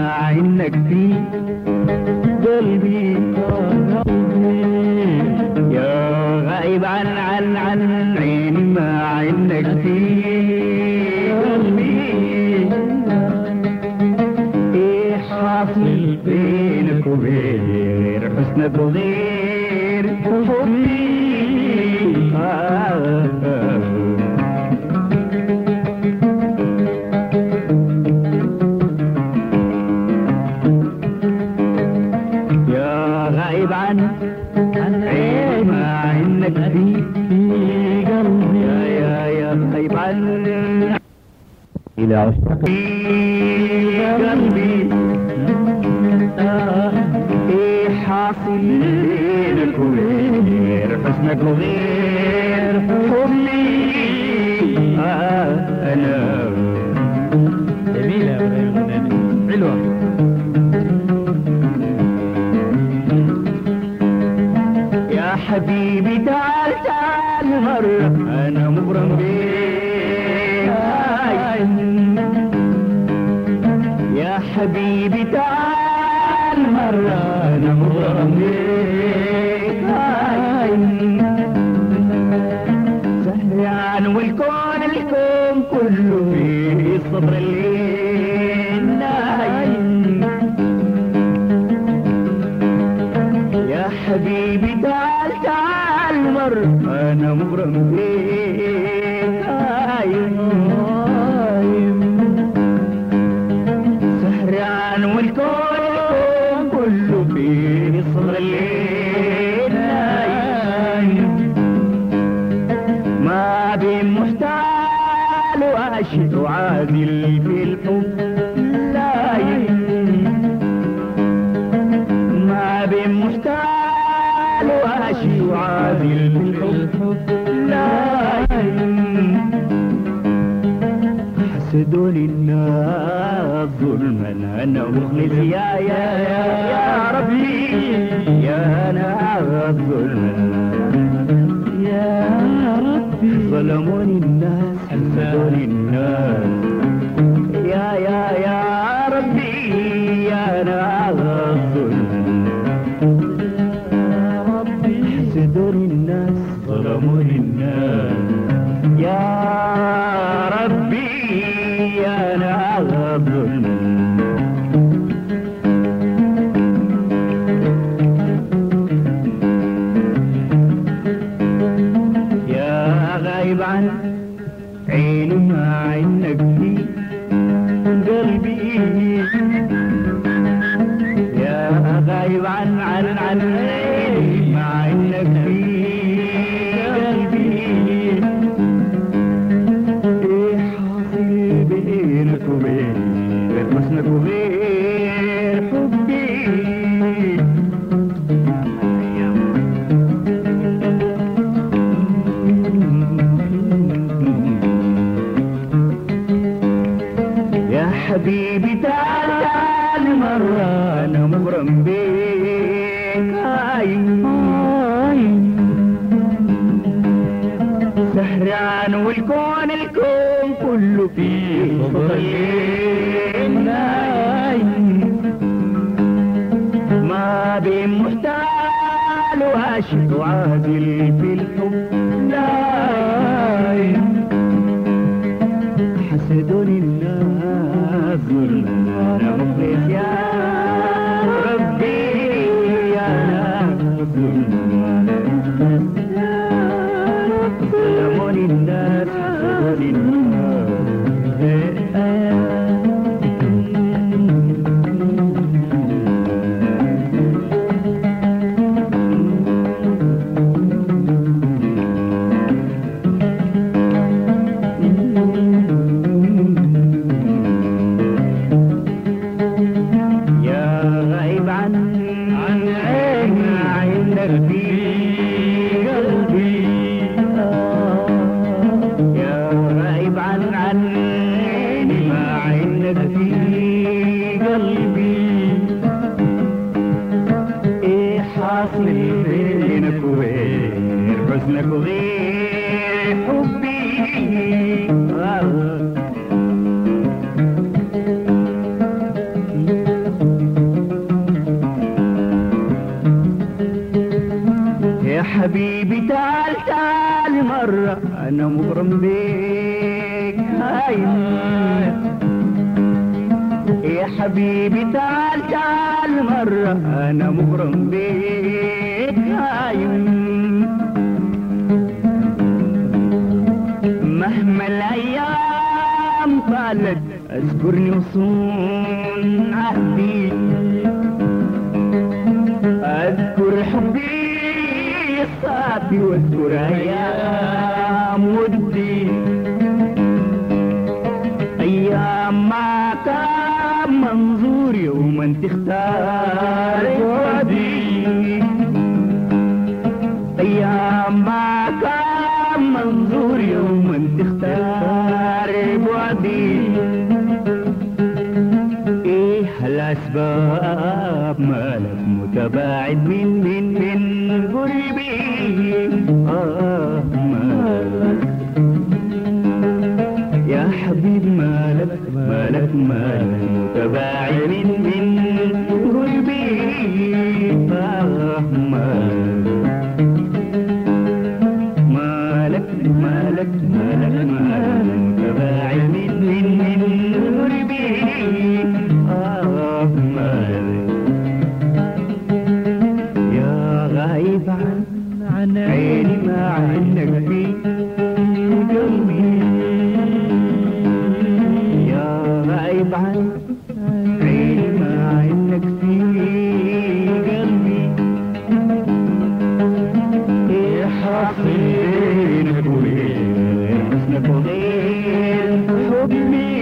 عنك في قلبي يا غايب عن عن عن عيني ما عنك في قلبي ايه حاصل بينك وبين غير حسنك وغير حبي آه آه يا غايب عن عن عين ما عنك في في قلبي يا يا يا غايب عن إلى عشاق في قلبي آه، ايه حاصل بينك وغير حسنك وغير حبي آه انا جميلة يا إبراهيم الغناني حلوة يا حبيبي تعال تعال مرة أنا مغرم بيك يا حبيبي تعال مرة أنا مغرم بيك سهران والكون الكون كله فيه الصبر الليل نايم يا حبيبي تعال تعال مر انا مغرم بيك هايم هايم سهران والكون كله فيه صبر الليل نايم ما بين محتال واشد وعادل في الحب لايم ما بين محتال واشي وعادل بالحب لا حسدوني الناس ظلما انا مخلص يا يا يا, يا ربي يا ناس ظلما يا ربي ظلموني الناس حسدوني الناس يا يا يا ربي يا ناس ظلما حسدوني الناس ظلموني الناس يا ربي يا ناس ظلما يا غايب عن عيني ما عنك في قلبي يا غايب عن عن عن عيني ما عنك في قلبي ايه حاصل بينك وبين غير حسنك وغير حبي يا حبيبي تعال تعال مرة أنا مغرم بيك هاي سهران والكون الكون كله فيه صدرين ما بين محتال واشد وعادل في الحب نايم حسدوني الناس ظلما انا مخلص يا ربي يا ناس ظلموني الناس حسدوني يا غايب عن عن عين عينك في قلبي يا غايب عن عن عيني ما عينك في قلبي ايه حاصل بينك وبين حزنك وغير حبي آه. مغرم بيك هاي يا حبيبي تعال تعال مرة أنا مغرم بيك هايم مهما الأيام طالت أذكرني وصون عهدي أذكر حبي الصافي واذكر أيام ودي أيام ما كان منظور يوما تختار ودي أيام ما كان منظور يوما تختار بعدي إيه الأسباب مالك متباعد من من من قربي آه مالك يا حبيب مالك مالك مالك متباعد من من قربي آه مالك مالك مالك مالك مالك متباعد من من من قربي آه مالك يا غايب عن عن عيني ما عندك في قلبي يا غايب عن عيني ما عندك في قلبي يا حاصل بينك وبين حسنك وغير حبي